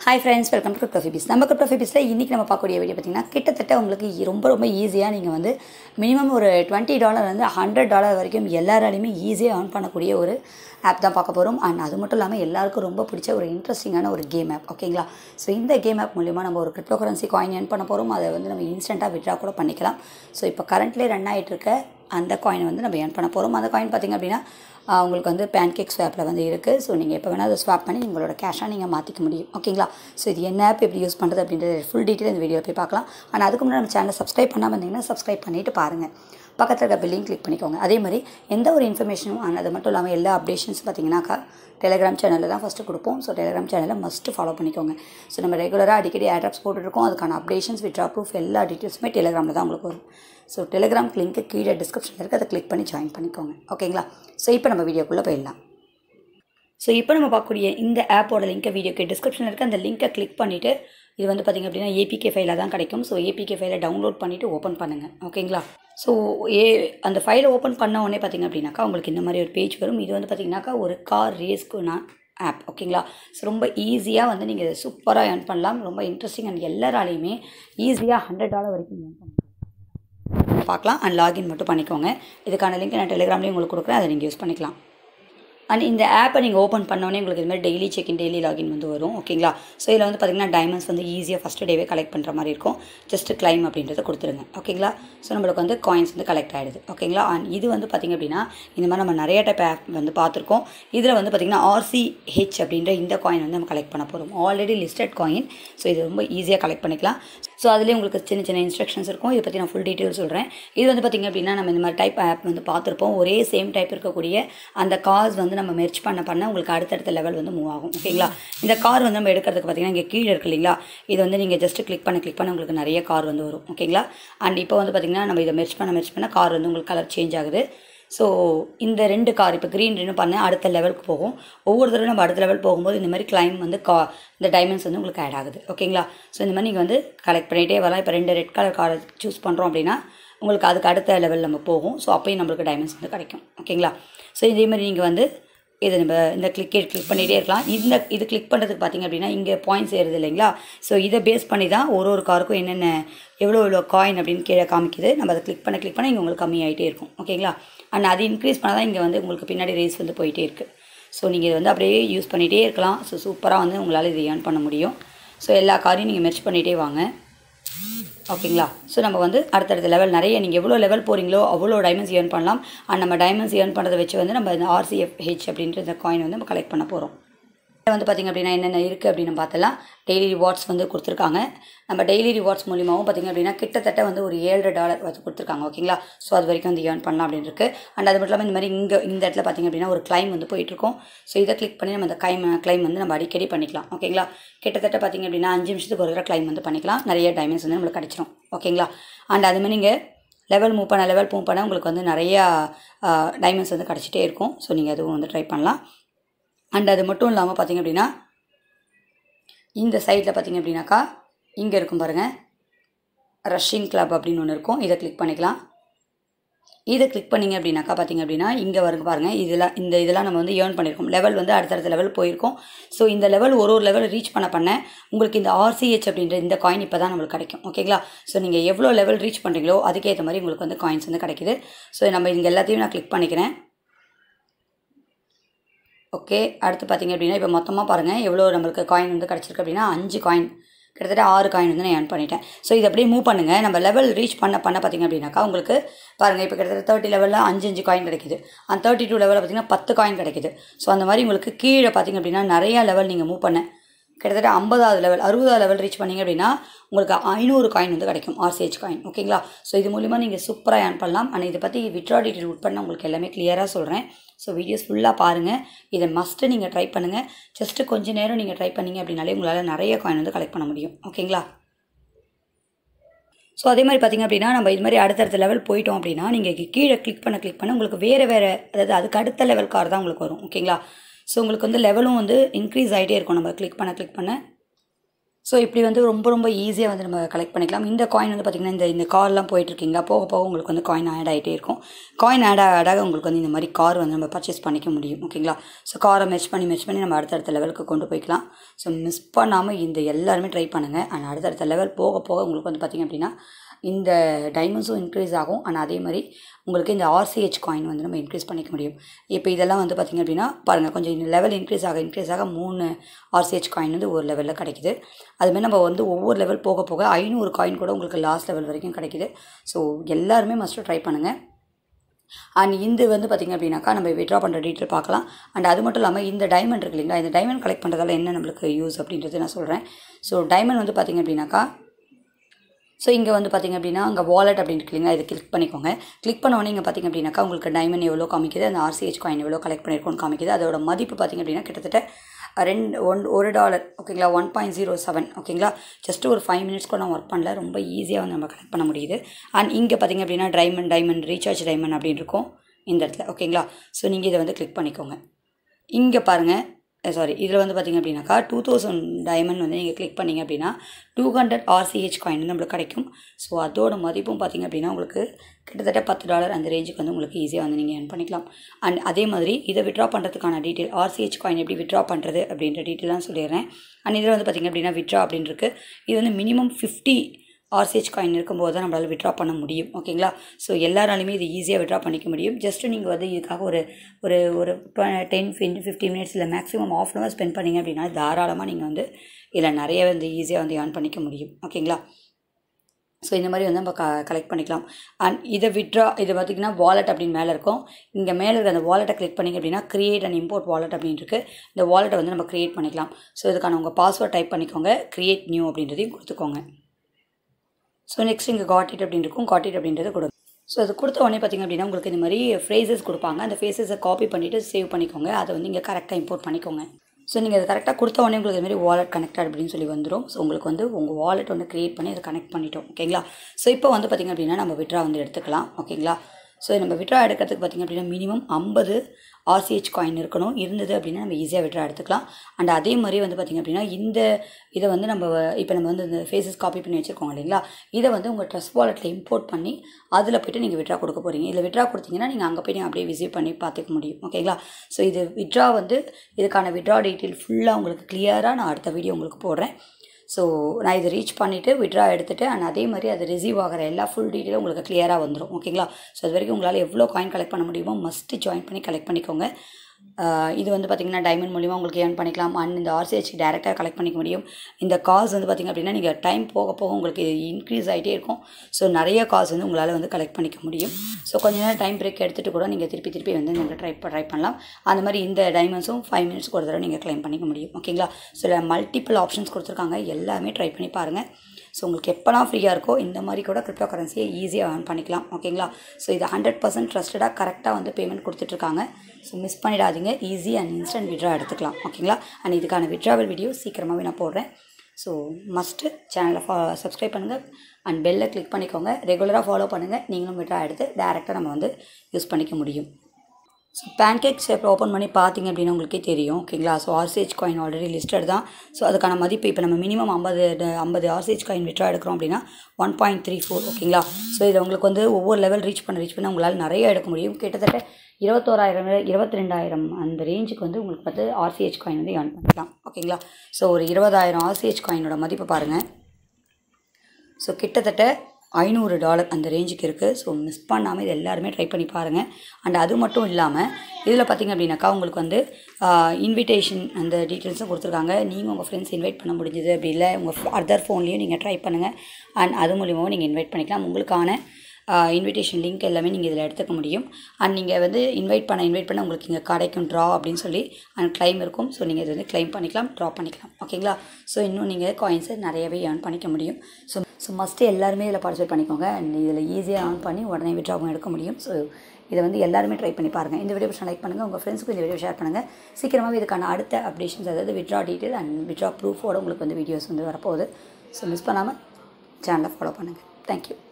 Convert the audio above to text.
hi friends welcome to crypto freebies நம்ம crypto ஃபீபிஸில் இன்றைக்கி நம்ம பார்க்கக்கூடிய வீடியோ பார்த்திங்கன்னா கிட்டத்தட்ட உங்களுக்கு ரொம்ப ரொம்ப ஈஸியாக நீங்கள் வந்து மினிமம் ஒரு டுவெண்ட்டி டாலர் வந்து ஹண்ட்ரட் டாலர் வரைக்கும் எல்லாராலையுமே ஈஸியாக earn பண்ணக்கூடிய ஒரு ஆப் தான் பார்க்க போகிறோம் அண்ட் அது மட்டும் இல்லாமல் எல்லாருக்கும் ரொம்ப பிடிச்ச ஒரு இன்ட்ரெஸ்டிங்கான ஒரு கேம் ஆப் ஓகேங்களா ஸோ இந்த கேம் ஆப் மூலிமா நம்ம ஒரு கிரிப்டோ கரன்சி காயின் earn பண்ண போகிறோம் அதை வந்து நம்ம இன்ஸ்டண்ட்டாக விட்ரா கூட பண்ணிக்கலாம் ஸோ இப்போ கரண்ட்லேயே ரன் ஆகிட்டு இருக்க அந்த காயினை வந்து நம்ம earn பண்ண போகிறோம் அந்த காயின் பார்த்திங்க அப்படின்னா ஆஹ் உங்களுக்கு வந்து பேன்கேக் ஸ்வாப்பில் வந்து இருக்குது ஸோ நீங்கள் எப்போ வேணால் அதை ஸ்வாப் பண்ணி உங்களோட கேஷாக நீங்கள் மாற்றிக்க முடியும் ஓகேங்களா ஸோ இது என்ன ஆப் எப்படி யூஸ் பண்ணுறது அப்படின்றது ஃபுல் டீட்டெயில் இந்த வீடியோ போய் பார்க்கலாம் ஆனால் அதுக்கு முன்னாடி நம்ம சேனலை சப்ஸ்கிரைப் பண்ணாமல் இருந்தீங்கன்னா சப்ஸ்கிரைப் பண்ணிவிட்டு பாருங்கள் பக்கத்தில் இருக்க பில்லிங் கிளிக் பண்ணிக்கோங்க அதே மாதிரி எந்த ஒரு இன்ஃபர்மேஷனும் and அது மட்டும் இல்லாமல் எல்லா அப்டேஷன்ஸ் பார்த்தீங்கன்னாக்கா டெலிகிராம் சேனலில் தான் ஃபஸ்ட்டு கொடுப்போம் ஸோ டெலிகிராம் சேனலை மஸ்ட்டு ஃபாலோ பண்ணிக்கோங்க ஸோ நம்ம ரெகுலராக அடிக்கடி ஆட்ராப்ஸ் போட்டுருக்கோம் அதுக்கான அப்டேஷன்ஸ் விட்ரா ப்ரூஃப் எல்லா டீட்டெயில்ஸுமே டெலிகிராமில் தான் உங்களுக்கு வரும் ஸோ டெலிகிராம் லிங்க்கு கீழே டிஸ்கிரிப்ஷனில் இருக்குது அதை கிளிக் பண்ணி ஜாயின் பண்ணிக்கோங்க ஓகேங்களா ஸோ இப்போ நம்ம வீடியோக்குள்ளே போயிடலாம் ஸோ இப்போ நம்ம பார்க்கக்கூடிய இந்த ஆப்போட லிங்க்கை வீடியோக்கு டிஸ்கிரிப்ஷனில் இருக்க அந்த லிங்க்கை கிளிக் பண்ணிவிட்டு இது வந்து பார்த்திங்க அப்படின்னா ஏபிகே ஃபைலாக தான் கிடைக்கும் ஸோ ஏபிகே ஃபைலை டவுன்லோட் பண்ணிவிட்டு ஓப்பன் பண்ணுங்கள் ஓகேங்களா ஸோ ஏ அந்த ஃபைலை ஓப்பன் பண்ண உடனே பார்த்திங்க அப்படின்னாக்கா உங்களுக்கு இந்த மாதிரி ஒரு பேஜ் வரும் இது வந்து பார்த்திங்கனாக்கா ஒரு கார் ரேஸ்க்கு நான் ஆப் ஓகேங்களா ஸோ ரொம்ப ஈஸியாக வந்து நீங்கள் சூப்பராக earn பண்ணலாம் ரொம்ப இன்ட்ரெஸ்டிங் அண்ட் எல்லாராலையுமே ஈஸியாக ஹண்ட்ரட் டாலர் வரைக்கும் earn பண்ணலாம் பார்க்கலாம் அண்ட் லாகின் மட்டும் பண்ணிக்கோங்க இதுக்கான லிங்க் நான் டெலிகிராம்லேயும் உங்களுக்கு கொடுக்குறேன் அதை நீங்கள் யூஸ் பண்ணிக்கலாம் அண்ட் இந்த ஆப்பை நீங்கள் ஓப்பன் பண்ணோன்னே உங்களுக்கு இது மாதிரி டெய்லி செக்இன் டெய்லி லாகின் வந்து வரும் ஓகேங்களா ஸோ இதில் வந்து பார்த்தீங்கன்னா டைமண்ட்ஸ் வந்து ஈஸியாக ஃபஸ்ட்டு டேவே கலெக்ட் பண்ணுற மாதிரி இருக்கும் ஜஸ்ட் கிளைம் அப்படின்றத கொடுத்துருங்க ஓகேங்களா ஸோ நம்மளுக்கு வந்து காயின்ஸ் வந்து கலெக்ட் ஆகிடுது ஓகேங்களா அண்ட் இது வந்து பார்த்திங்க அப்படின்னா இந்த மாதிரி நம்ம நிறைய டைப் ஆப் வந்து பார்த்துருக்கோம் இதில் வந்து பார்த்திங்கன்னா ஆர்சிஹெச் அப்படின்ற இந்த காயின் வந்து நம்ம கலெக்ட் பண்ண போகிறோம் ஆல்ரெடி லிஸ்டட் காயின் ஸோ இது ரொம்ப ஈஸியாக கலெக்ட் பண்ணிக்கலாம் ஸோ அதுலேயே உங்களுக்கு சின்ன சின்ன இன்ஸ்ட்ரக்ஷன்ஸ் இருக்கும் இதை பற்றி நான் ஃபுல் டீட்டெயில் சொல்கிறேன் இது வந்து பார்த்திங்க அப்படின்னா நம்ம இந்த மாதிரி டைப் ஆப் வந்து பார்த்துருப்போம் ஒரே சேம் டைப் இருக்கக்கூடிய அந்த கார்ஸ் வந்து நம்ம மெர்ச் பண்ண பண்ண உங்களுக்கு அடுத்தடுத்த லெவல் வந்து மூவ் ஆகும் ஓகேங்களா இந்த கார் வந்து நம்ம எடுக்கிறதுக்கு பார்த்தீங்கன்னா இங்கே கீழே இருக்கு இல்லைங்களா இது வந்து நீங்கள் ஜஸ்ட் கிளிக் பண்ண கிளிக் பண்ண உங்களுக்கு நிறைய கார் வந்து வரும் ஓகேங்களா அண்ட் இப்போ வந்து பார்த்திங்கன்னா நம்ம இதை மெர்ச் பண்ண மெர்ச் பண்ண கார் வந்து உங்களுக்கு கலர் சேஞ்ச் ஆகுது ஸோ இந்த ரெண்டு கார் இப்போ க்ரீன் ரெண்டு பண்ண அடுத்த லெவலுக்கு போகும் ஒவ்வொரு தடவை நம்ம அடுத்த லெவல் போகும்போது இந்த மாதிரி கிளைம் வந்து கா இந்த டைமண்ட்ஸ் வந்து உங்களுக்கு ஆட் ஆகுது ஓகேங்களா ஸோ இந்த மாதிரி நீங்கள் வந்து கலெக்ட் பண்ணிகிட்டே வரலாம் இப்போ ரெண்டு ரெட் கலர் காரை சூஸ் பண்ணுறோம் அப்படின்னா உங்களுக்கு அதுக்கு அடுத்த லெவல் நம்ம போகும் ஸோ அப்போயும் நம்மளுக்கு டைமண்ட்ஸ் வந்து கிடைக்கும் ஓகேங்களா ஸோ இதே மாதிரி நீங்கள் வந்து இது நம்ம இந்த கிளிக் கிளிக் பண்ணிகிட்டே இருக்கலாம் இந்த இது கிளிக் பண்ணுறதுக்கு பார்த்தீங்க அப்படின்னா இங்கே பாயிண்ட்ஸ் ஏறுது இல்லைங்களா ஸோ இதை பேஸ் பண்ணி தான் ஒரு ஒரு காருக்கும் என்னென்ன எவ்வளோ எவ்வளோ காயின் அப்படின்னு கீழே காமிக்குது நம்ம அதை கிளிக் பண்ண கிளிக் பண்ண இங்கே உங்களுக்கு கம்மியாகிட்டே இருக்கும் ஓகேங்களா அண்ட் அது இன்க்ரீஸ் பண்ணால் தான் இங்கே வந்து உங்களுக்கு பின்னாடி ரேஸ் வந்து போயிட்டே இருக்குது ஸோ நீங்கள் இதை வந்து அப்படியே யூஸ் பண்ணிகிட்டே இருக்கலாம் ஸோ சூப்பராக வந்து உங்களால் இதை ஏர்ன் பண்ண முடியும் ஸோ எல்லா காரையும் நீங்கள் மெர்ச் பண்ணிகிட்டே வாங்க ஓகேங்களா ஸோ நம்ம வந்து அடுத்தடுத்த லெவல் நிறைய நீங்கள் எவ்வளோ லெவல் போகிறீங்களோ அவ்வளோ டைமண்ட்ஸ் ஏர்ன் பண்ணலாம் அண்ட் நம்ம டைமண்ட்ஸ் ஏர்ன் பண்ணுறதை வச்சு வந்து நம்ம இந்த ஆர்சிஎஃப் ஹெச் அப்படின்ற இந்த காயின் வந்து நம்ம கலெக்ட் பண்ண போகிறோம் இதில் வந்து பார்த்திங்க அப்படின்னா என்னென்ன இருக்குது அப்படின்னு பார்த்தலாம் டெய்லி ரிவார்ட்ஸ் வந்து கொடுத்துருக்காங்க நம்ம டெய்லி ரிவார்ட்ஸ் மூலியமாகவும் பார்த்திங்க அப்படின்னா கிட்டத்தட்ட வந்து ஒரு ஏழரை டாலர் வந்து கொடுத்துருக்காங்க ஓகேங்களா ஸோ அது வரைக்கும் வந்து ஏர்ன் பண்ணலாம் அப்படின்னு இருக்குது அண்ட் அது மட்டும் இல்லாமல் இந்த மாதிரி இங்கே இந்த இடத்துல பார்த்திங்க அப்படின்னா ஒரு கிளைம் வந்து போயிட்டுருக்கோம் ஸோ இதை கிளிக் பண்ணி நம்ம அந்த கிளைம் கிளைம் வந்து நம்ம அடிக்கடி பண்ணிக்கலாம் ஓகேங்களா கிட்டத்தட்ட பார்த்திங்க அப்படின்னா அஞ்சு நிமிஷத்துக்கு ஒரு தடவை கிளைம் வந்து பண்ணிக்கலாம் நிறைய டைமண்ட்ஸ் வந்து நம்மளுக்கு கிடச்சிரும் ஓகேங்களா அண்ட் அது மாதிரி நீங்கள் லெவல் மூவ் பண்ண லெவல் மூவ் பண்ண உங்களுக்கு வந்து நிறையா டைமண்ட்ஸ் வந்து கிடச்சிட்டே இருக்கும் ஸோ நீங்கள் அதுவும் வந்து ட்ரை பண்ணலாம் அண்ட் அது மட்டும் இல்லாமல் பார்த்தீங்க அப்படின்னா இந்த சைடில் பார்த்தீங்க அப்படின்னாக்கா இங்கே இருக்கும் பாருங்கள் ரஷ்யன் கிளப் அப்படின்னு ஒன்று இருக்கும் இதை கிளிக் பண்ணிக்கலாம் இதை கிளிக் பண்ணிங்க அப்படின்னாக்கா பார்த்தீங்க அப்படின்னா இங்கே வருங்க பாருங்கள் இதெல்லாம் இந்த இதெல்லாம் நம்ம வந்து ஏர்ன் பண்ணியிருக்கோம் லெவல் வந்து அடுத்தடுத்த லெவல் போயிருக்கோம் ஸோ இந்த லெவல் ஒரு ஒரு லெவல் ரீச் பண்ண பண்ண உங்களுக்கு இந்த ஆர்சிஹெச் அப்படின்ற இந்த காயின் இப்போ தான் நம்மளுக்கு கிடைக்கும் ஓகேங்களா ஸோ நீங்கள் எவ்வளோ லெவல் ரீச் பண்ணுறீங்களோ அதுக்கேற்ற மாதிரி உங்களுக்கு வந்து காயின்ஸ் வந்து கிடைக்குது ஸோ நம்ம இங்கே எல்லாத்தையும் நான் கிளிக் பண்ணிக்கிறேன் ஓகே அடுத்து பார்த்தீங்க அப்படின்னா இப்போ மொத்தமாக பாருங்கள் எவ்வளோ நம்மளுக்கு காயின் வந்து கிடச்சிருக்கு அப்படின்னா அஞ்சு காயின் கிட்டத்தட்ட ஆறு காயின் வந்து நான் ஏர்ன் பண்ணிட்டேன் ஸோ இதை அப்படியே மூவ் பண்ணுங்கள் நம்ம லெவல் ரீச் பண்ண பண்ண பார்த்தீங்க அப்படின்னாக்கா உங்களுக்கு பாருங்கள் இப்போ கிட்டத்தட்ட தேர்ட்டி லெவலில் அஞ்சு அஞ்சு காயின் கிடைக்குது அந்த தேர்ட்டி டூ லெவலில் பார்த்தீங்கன்னா பத்து காயின் கிடைக்குது ஸோ அந்த மாதிரி உங்களுக்கு கீழே பார்த்தீங்க அப்படின்னா நிறையா லெவல் நீங்கள் மூவ் பண்ண கிட்டத்தட்ட ஐம்பதாவது லெவல் அறுபதாவது லெவல் ரீச் பண்ணிங்க அப்படின்னா உங்களுக்கு ஐநூறு காயின் வந்து கிடைக்கும் ஆர்சிஹெச் காயின் ஓகேங்களா ஸோ இது மூலிமா நீங்கள் சூப்பராக ஏர்ன் பண்ணலாம் ஆனால் இதை பற்றி விட்ரா டீட்டெயில் உட்பட உங்களுக்கு எல்லாமே கிளியராக சொல்கிறேன் ஸோ வீடியோஸ் ஃபுல்லாக பாருங்கள் இதை மஸ்ட்டு நீங்கள் ட்ரை பண்ணுங்கள் ஜஸ்ட்டு கொஞ்ச நேரம் நீங்கள் ட்ரை பண்ணீங்க அப்படின்னாலே உங்களால் நிறைய காயின் வந்து கலெக்ட் பண்ண முடியும் ஓகேங்களா ஸோ அதே மாதிரி பார்த்திங்க அப்படின்னா நம்ம இது மாதிரி அடுத்தடுத்த லெவல் போயிட்டோம் அப்படின்னா நீங்கள் கீழே கிளிக் பண்ண கிளிக் பண்ண உங்களுக்கு வேறு வேறு அதாவது அதுக்கு அடுத்த லெவல் கார் தான் உங்களுக்கு வரும் ஓகேங்களா ஸோ உங்களுக்கு வந்து லெவலும் வந்து இன்க்ரீஸ் ஆகிட்டே இருக்கும் நம்ம கிளிக் பண்ண கிளிக் பண்ண ஸோ இப்படி வந்து ரொம்ப ரொம்ப ஈஸியாக வந்து நம்ம கலெக்ட் பண்ணிக்கலாம் இந்த காயின் வந்து பார்த்திங்கன்னா இந்த இந்த கார்லாம் போயிட்டுருக்கீங்களா போக போக உங்களுக்கு வந்து காயின் ஆட் ஆகிட்டே இருக்கும் காயின் ஆட் ஆடாக உங்களுக்கு வந்து இந்த மாதிரி கார் வந்து நம்ம பர்ச்சேஸ் பண்ணிக்க முடியும் ஓகேங்களா ஸோ காரை மெச் பண்ணி மெச் பண்ணி நம்ம அடுத்தடுத்த லெவலுக்கு கொண்டு போய்க்கலாம் ஸோ மிஸ் பண்ணாமல் இந்த எல்லாருமே ட்ரை பண்ணுங்கள் அண்ட் அடுத்தடுத்த லெவல் போக போக உங்களுக்கு வந்து பார்த்திங்க அப்படின்னா இந்த டைமண்ட்ஸும் இன்க்ரீஸ் ஆகும் அண்ட் அதே மாதிரி உங்களுக்கு இந்த ஆர்சிஹெச் காயின் வந்து நம்ம இன்க்ரீஸ் பண்ணிக்க முடியும் இப்போ இதெல்லாம் வந்து பார்த்திங்க அப்படின்னா பாருங்கள் கொஞ்சம் லெவல் இன்க்ரீஸ் ஆக இன்க்ரீஸ் ஆக மூணு ஆர்சிஹெச் காயின் வந்து ஒரு லெவலில் கிடைக்குது அதுமாதிரி நம்ம வந்து ஒவ்வொரு லெவல் போக போக ஐநூறு காயின் கூட உங்களுக்கு லாஸ்ட் லெவல் வரைக்கும் கிடைக்குது ஸோ எல்லாருமே மஸ்ட்டு ட்ரை பண்ணுங்கள் அண்ட் இந்த வந்து பார்த்திங்க அப்படின்னாக்கா நம்ம விட்ரா பண்ணுற டீட்டெயில் பார்க்கலாம் அண்ட் அது மட்டும் இல்லாமல் இந்த டைமண்ட் இருக்கு இல்லைங்களா இந்த டைமண்ட் கலெக்ட் பண்ணுறதால என்ன நம்மளுக்கு யூஸ் அப்படின்றது நான் சொல்கிறேன் ஸோ டைமண்ட் வந்து பார்த்திங்க அப்படின்னாக்கா ஸோ இங்கே வந்து பார்த்திங்க அப்படின்னா அங்கே வாலெட் அப்படின்னு இருக்கு இல்லைங்களா இதை கிளிக் பண்ணிக்கோங்க கிளிக் பண்ண உடனே இங்கே பார்த்திங்க அப்படின்னாக்கா உங்களுக்கு டைமண்ட் எவ்வளோ காமிக்குது அந்த ஆர்சிஹெச் காயின் எவ்வளோ கலெக்ட் பண்ணியிருக்கோன்னு காமிக்குது அதோட மதிப்பு பார்த்திங்க அப்படின்னா கிட்டத்தட்ட ரெண்டு ஒன் ஒரு டாலர் ஓகேங்களா ஒன் பாயிண்ட் ஜீரோ செவன் ஓகேங்களா ஜஸ்ட் ஒரு ஃபைவ் மினிட்ஸ் கூட நான் ஒர்க் பண்ணல ரொம்ப ஈஸியாக வந்து நம்ம கலெக்ட் பண்ண முடியுது அண்ட் இங்கே பார்த்திங்க அப்படின்னா டைமண்ட் டைமண்ட் ரீசார்ஜ் டைமண்ட் அப்படின்னு இருக்கும் இந்த இடத்துல ஓகேங்களா ஸோ நீங்கள் இதை வந்து கிளிக் பண்ணிக்கோங்க இங்கே பாருங்கள் சாரி இதில் வந்து பார்த்திங்க அப்படின்னாக்கா டூ தௌசண்ட் டைமண்ட் வந்து நீங்கள் கிளிக் பண்ணிங்க அப்படின்னா டூ ஹண்ட்ரட் ஆர்சிஹெச் காயின் வந்து நம்மளுக்கு கிடைக்கும் ஸோ அதோட மதிப்பும் பார்த்திங்க அப்படின்னா உங்களுக்கு கிட்டத்தட்ட பத்து டாலர் அந்த ரேஞ்சுக்கு வந்து உங்களுக்கு ஈஸியாக வந்து நீங்கள் ஏர்ன் பண்ணிக்கலாம் அண்ட் அதே மாதிரி இதை விட்ரா பண்ணுறதுக்கான டீட்டெயில் ஆர்சிஹெச் காயின் எப்படி விட்ரா பண்ணுறது அப்படின்ற டீட்டெயிலாம் சொல்லிடுறேன் அண்ட் இதில் வந்து பார்த்திங்க அப்படின்னா விட்ரா அப்படின்னு இருக்குது இது வந்து மினிமம் ஃபிஃப்டி ஆர்சிஹெச் காயின் இருக்கும்போது தான் நம்மளால் விட்ரா பண்ண முடியும் ஓகேங்களா ஸோ எல்லாராலையுமே இது ஈஸியாக விட்ரா பண்ணிக்க முடியும் ஜஸ்ட்டு நீங்கள் வந்து இதுக்காக ஒரு ஒரு ஒரு டென் ஃபின் ஃபிஃப்டி மினிட்ஸ் இல்லை maximum half an hour spend பண்ணிங்க அப்படின்னா தாராளமாக நீங்கள் வந்து இதில் நிறைய வந்து ஈஸியாக வந்து ஏர்ன் பண்ணிக்க முடியும் ஓகேங்களா ஸோ இந்த மாதிரி வந்து நம்ம க கலெக்ட் பண்ணிக்கலாம் அண்ட் இதை விட்ரா இது பார்த்திங்கன்னா வாலெட் அப்படின்னு மேலே இருக்கும் இங்கே மேலே இருக்க அந்த வாலெட்டை கிளிக் பண்ணிங்க அப்படின்னா கிரியேட் அண்ட் இம்போர்ட் வாலெட் அப்படின்னு இருக்குது இந்த வாலெட்டை வந்து நம்ம க்ரியேட் பண்ணிக்கலாம் ஸோ இதுக்கான உங்கள் பாஸ்வேர்ட் டைப் பண்ணிக்கோங்க க்ரியேட் நியூ அப்படின்றதையும் கொடுத்துக்கோங்க ஸோ நெக்ஸ்ட் இங்கே காட் இட் அப்படின்னு இருக்கும் காட் இட் அப்படின்றது கொடுக்கும் ஸோ அது கொடுத்த உடனே பார்த்திங்க அப்படின்னா உங்களுக்கு இந்த மாதிரி ஃப்ரேசஸ் கொடுப்பாங்க அந்த ஃபேஸஸை காப்பி பண்ணிவிட்டு சேவ் பண்ணிக்கோங்க அதை வந்து இங்கே கரெக்டாக இம்போர்ட் பண்ணிக்கோங்க ஸோ நீங்கள் அது கரெக்டாக கொடுத்த உடனே உங்களுக்கு இது மாதிரி வாலெட் கனெக்டட் அப்படின்னு சொல்லி வந்துடும் ஸோ உங்களுக்கு வந்து உங்கள் வாலெட் வந்து க்ரியேட் பண்ணி அதை கனெக்ட் பண்ணிட்டோம் ஓகேங்களா ஸோ இப்போ வந்து பார்த்திங்க அப்படின்னா நம்ம விட்ரா வந்து எடுத்துக்கலாம் ஓகேங்களா ஸோ நம்ம விட்ரா எடுக்கிறதுக்கு பார்த்திங்க அப்படின்னா மினிமம் ஐம்பது ஆர்சிஹெச் காயின் இருக்கணும் இருந்தது அப்படின்னா நம்ம ஈஸியாக விட்ரா எடுத்துக்கலாம் அண்ட் அதே மாதிரி வந்து பார்த்திங்க அப்படின்னா இந்த இதை வந்து நம்ம இப்போ நம்ம வந்து இந்த ஃபேஸஸ் காப்பி பண்ணி வச்சுருக்கோம் இல்லைங்களா இதை வந்து உங்கள் ட்ரெஸ் வாலெட்டில் இம்போர்ட் பண்ணி அதில் போய்ட்டு நீங்கள் விட்ரா கொடுக்க போகிறீங்க இதில் விட்ரா கொடுத்தீங்கன்னா நீங்கள் அங்கே போய் நீங்கள் அப்படியே விசிட் பண்ணி பார்த்துக்க முடியும் ஓகேங்களா ஸோ இது விட்ரா வந்து இதுக்கான விட்ரா டீட்டெயில் ஃபுல்லாக உங்களுக்கு கிளியராக நான் அடுத்த வீடியோ உங்களுக்கு போடுறேன் ஸோ நான் இதை ரீச் பண்ணிவிட்டு விட்ரா எடுத்துகிட்டு அண்ட் அதே மாதிரி அது ரிசீவ் ஆகிற எல்லா ஃபுல் டீட்டெயிலும் உங்களுக்கு கிளியராக வந்துடும் ஓகேங்களா ஸோ அது வரைக்கும் உங்களால் எவ்வளோ காயின் கலெக்ட் பண்ண முடியுமோ மஸ்ட்டு ஜாயின் பண்ணி கலெக்ட் பண்ணிக்கோங்க இது வந்து பார்த்திங்கன்னா டைமண்ட் மூலிமா உங்களுக்கு ஏர்ன் பண்ணிக்கலாம் அண்ட் இந்த ஆர்சிஹெச் டேரெக்டாக கலெக்ட் பண்ணிக்க முடியும் இந்த காசு வந்து பார்த்திங்க அப்படின்னா நீங்கள் டைம் போக போக உங்களுக்கு இன்க்ரீஸ் ஆகிட்டே இருக்கும் ஸோ நிறைய காசு வந்து உங்களால் வந்து கலெக்ட் பண்ணிக்க முடியும் ஸோ கொஞ்ச நேரம் டைம் பிரேக் எடுத்துகிட்டு கூட நீங்கள் திருப்பி திருப்பி வந்து நீங்கள் ட்ரை ட்ரை பண்ணலாம் அந்த மாதிரி இந்த டைமண்ட்ஸும் ஃபைவ் மினிட்ஸ்க்கு ஒரு தடவை நீங்கள் க்ளைம் பண்ணிக்க முடியும் ஓகேங்களா ஸோ மல்டிபிள் ஆப்ஷன்ஸ் கொடுத்துருக்காங்க எல்லாமே ட்ரை பண்ணி பாருங்கள் ஸோ உங்களுக்கு எப்போலாம் ஃப்ரீயாக இருக்கோ இந்த மாதிரி கூட கிரிப்டோ கரன்சியை ஈஸியாக ஏர்ன் பண்ணிக்கலாம் ஓகேங்களா ஸோ இது ஹண்ட்ரட் பர்சன்ட் ட்ரஸ்டடாக கரெக்டாக வந்து பேமெண்ட் கொடுத்துட்ருக்காங்க ஸோ மிஸ் பண்ணிடாதீங்க ஈஸி அண்ட் இன்ஸ்டன்ட் விட்ரா எடுத்துக்கலாம் ஓகேங்களா அண்ட் இதுக்கான விட்ராவல் வீடியோ சீக்கிரமாகவே நான் போடுறேன் ஸோ மஸ்ட்டு சேனலை ஃபா சப்ஸ்கிரைப் பண்ணுங்கள் அண்ட் பெல்லை கிளிக் பண்ணிக்கோங்க ரெகுலராக ஃபாலோ பண்ணுங்கள் நீங்களும் விட்ரா எடுத்து டேரெக்டாக நம்ம வந்து யூஸ் பண்ணிக்க முடியும் ஸோ பேன்கேக் ஷேப் ஓப்பன் பண்ணி பார்த்தீங்க அப்படின்னா உங்களுக்கே தெரியும் ஓகேங்களா so RCH coin already listed தான் ஸோ அதுக்கான மதிப்பு இப்போ நம்ம மினிமம் ஐம்பது ஐம்பது ஆர்சிஹெச் காயின் விட்ரா எடுக்கிறோம் அப்படின்னா ஒன் பாயிண்ட் த்ரீ ஃபோர் ஓகேங்களா ஸோ இதில் உங்களுக்கு வந்து ஒவ்வொரு லெவல் ரீச் பண்ண ரீச் பண்ண உங்களால் நிறைய எடுக்க முடியும் கிட்டத்தட்ட இருபத்தோராயிரம் இருபத்தி ரெண்டாயிரம் அந்த ரேஞ்சுக்கு வந்து உங்களுக்கு வந்து ஆர்சிஹெச் காயின் வந்து ஏர்ன் பண்ணிக்கலாம் ஓகேங்களா ஸோ ஒரு இருபதாயிரம் ஆர்சிஹெச் காயினோட மதிப்பு பாருங்கள் ஸோ கிட்டத்தட்ட ஐநூறு டாலர் அந்த ரேஞ்சுக்கு இருக்குது ஸோ மிஸ் பண்ணாமல் இது எல்லாருமே ட்ரை பண்ணி பாருங்கள் அண்ட் அது மட்டும் இல்லாமல் இதில் பார்த்திங்க அப்படின்னாக்கா உங்களுக்கு வந்து இன்விடேஷன் அந்த டீட்டெயில்ஸும் கொடுத்துருக்காங்க நீங்கள் உங்கள் ஃப்ரெண்ட்ஸ் இன்வைட் பண்ண முடிஞ்சது அப்படி இல்லை உங்கள் அதர் ஃபோன்லேயும் நீங்கள் ட்ரை பண்ணுங்கள் அண்ட் அது மூலியமாகவும் நீங்கள் இன்வைட் பண்ணிக்கலாம் உங்களுக்கான இன்விடேஷன் லிங்க் எல்லாமே நீங்கள் இதில் எடுத்துக்க முடியும் அண்ட் நீங்கள் வந்து இன்வைட் பண்ண இன்வைட் பண்ண உங்களுக்கு இங்கே கிடைக்கும் ட்ரா அப்படின்னு சொல்லி அண்ட் கிளைம் இருக்கும் ஸோ நீங்கள் இது வந்து கிளைம் பண்ணிக்கலாம் ட்ரா பண்ணிக்கலாம் ஓகேங்களா ஸோ இன்னும் நீங்கள் காயின்ஸை நிறையவே ஏர்ன் பண்ணிக்க முடியும் ஸோ ஸோ மஸ்ட்டு எல்லாருமே இதில் பார்ட்டிசிபேட் பண்ணிக்கோங்க அண்ட் இதில் ஈஸியாக ஏர்ன் பண்ணி உடனே விட்ராவும் எடுக்க முடியும் ஸோ இதை வந்து எல்லாருமே ட்ரை பண்ணி பாருங்கள் இந்த வீடியோ லைக் பண்ணுங்கள் உங்கள் ஃப்ரெண்ட்ஸுக்கு இந்த வீடியோ ஷேர் பண்ணுங்கள் சீக்கிரமாகவே இதுக்கான அடுத்த அப்டேஷன்ஸ் அதாவது விட்ரா டீட்டெயில் அண்ட் விட்ரா ப்ரூஃபோட உங்களுக்கு வந்து வீடியோஸ் வந்து வரப்போகுது ஸோ மிஸ் பண்ணாமல் சேனலை ஃபாலோ பண்ணுங்கள் தேங்க்யூ